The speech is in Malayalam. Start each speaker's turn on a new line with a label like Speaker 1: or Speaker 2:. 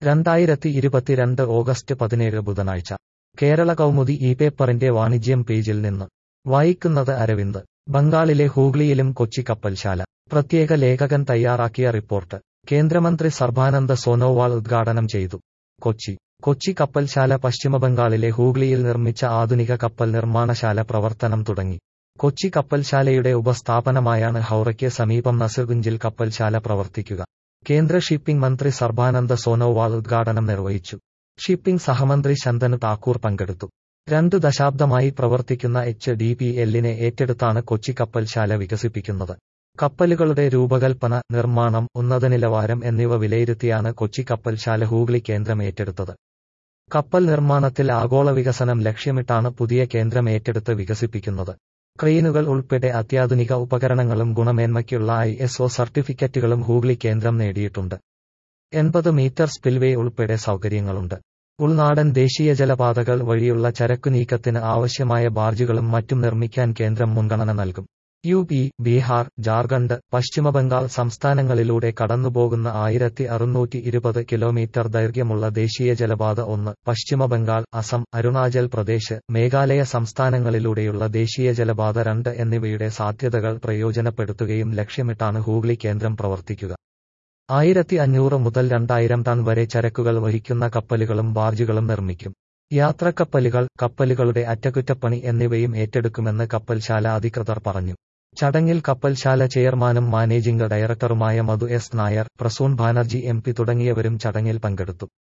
Speaker 1: രണ്ടായിരത്തി ഇരുപത്തിരണ്ട് ഓഗസ്റ്റ് പതിനേഴ് ബുധനാഴ്ച കേരള കൗമുദി ഈ പേപ്പറിന്റെ വാണിജ്യം പേജിൽ നിന്ന് വായിക്കുന്നത് അരവിന്ദ് ബംഗാളിലെ ഹൂഗ്ലിയിലും കൊച്ചി കപ്പൽശാല പ്രത്യേക ലേഖകൻ തയ്യാറാക്കിയ റിപ്പോർട്ട് കേന്ദ്രമന്ത്രി സർബാനന്ദ സോനോവാൾ ഉദ്ഘാടനം ചെയ്തു കൊച്ചി കൊച്ചി കപ്പൽശാല പശ്ചിമബംഗാളിലെ ഹൂഗ്ലിയിൽ നിർമ്മിച്ച ആധുനിക കപ്പൽ നിർമ്മാണശാല പ്രവർത്തനം തുടങ്ങി കൊച്ചി കപ്പൽശാലയുടെ ഉപസ്ഥാപനമായാണ് ഹൌറയ്ക്ക് സമീപം നസിർഗുഞ്ചിൽ കപ്പൽശാല പ്രവർത്തിക്കുക കേന്ദ്ര ഷിപ്പിംഗ് മന്ത്രി സർബാനന്ദ സോനോവാൾ ഉദ്ഘാടനം നിർവഹിച്ചു ഷിപ്പിംഗ് സഹമന്ത്രി ശന്തനു താക്കൂർ പങ്കെടുത്തു രണ്ടു ദശാബ്ദമായി പ്രവർത്തിക്കുന്ന എച്ച് ഡി പി എല്ലിനെ ഏറ്റെടുത്താണ് കൊച്ചി കപ്പൽശാല വികസിപ്പിക്കുന്നത് കപ്പലുകളുടെ രൂപകൽപ്പന നിർമ്മാണം ഉന്നത നിലവാരം എന്നിവ വിലയിരുത്തിയാണ് കൊച്ചി കപ്പൽശാല ഹൂഗ്ലി കേന്ദ്രം ഏറ്റെടുത്തത് കപ്പൽ നിർമ്മാണത്തിൽ ആഗോള വികസനം ലക്ഷ്യമിട്ടാണ് പുതിയ കേന്ദ്രം ഏറ്റെടുത്ത് വികസിപ്പിക്കുന്നത് ക്രെയിനുകൾ ഉൾപ്പെടെ അത്യാധുനിക ഉപകരണങ്ങളും ഗുണമേന്മയ്ക്കുള്ള ഐ എസ് ഒ സർട്ടിഫിക്കറ്റുകളും ഹൂഗ്ലി കേന്ദ്രം നേടിയിട്ടുണ്ട് എൺപത് മീറ്റർ സ്പിൽവേ ഉൾപ്പെടെ സൗകര്യങ്ങളുണ്ട് ഉൾനാടൻ ദേശീയ ജലപാതകൾ വഴിയുള്ള ചരക്കു നീക്കത്തിന് ആവശ്യമായ ബാർജുകളും മറ്റും നിർമ്മിക്കാൻ കേന്ദ്രം മുൻഗണന നൽകും യു പി ബീഹാർ ജാർഖണ്ഡ് പശ്ചിമബംഗാൾ സംസ്ഥാനങ്ങളിലൂടെ കടന്നുപോകുന്ന ആയിരത്തി അറുന്നൂറ്റി ഇരുപത് കിലോമീറ്റർ ദൈർഘ്യമുള്ള ദേശീയ ജലപാത ഒന്ന് പശ്ചിമബംഗാൾ അസം അരുണാചൽ പ്രദേശ് മേഘാലയ സംസ്ഥാനങ്ങളിലൂടെയുള്ള ദേശീയ ജലപാത രണ്ട് എന്നിവയുടെ സാധ്യതകൾ പ്രയോജനപ്പെടുത്തുകയും ലക്ഷ്യമിട്ടാണ് ഹൂഗ്ലി കേന്ദ്രം പ്രവർത്തിക്കുക ആയിരത്തി അഞ്ഞൂറ് മുതൽ രണ്ടായിരം ടൺ വരെ ചരക്കുകൾ വഹിക്കുന്ന കപ്പലുകളും ബാർജുകളും നിർമ്മിക്കും യാത്രക്കപ്പലുകൾ കപ്പലുകളുടെ അറ്റകുറ്റപ്പണി എന്നിവയും ഏറ്റെടുക്കുമെന്ന് കപ്പൽശാല അധികൃതർ പറഞ്ഞു ചടങ്ങിൽ കപ്പൽശാല ചെയർമാനും മാനേജിംഗ് ഡയറക്ടറുമായ Madhu S Nair Prasoon Banerjee M P തുടങ്ങിയവരും ചടങ്ങിൽ പങ്കെടുത്തു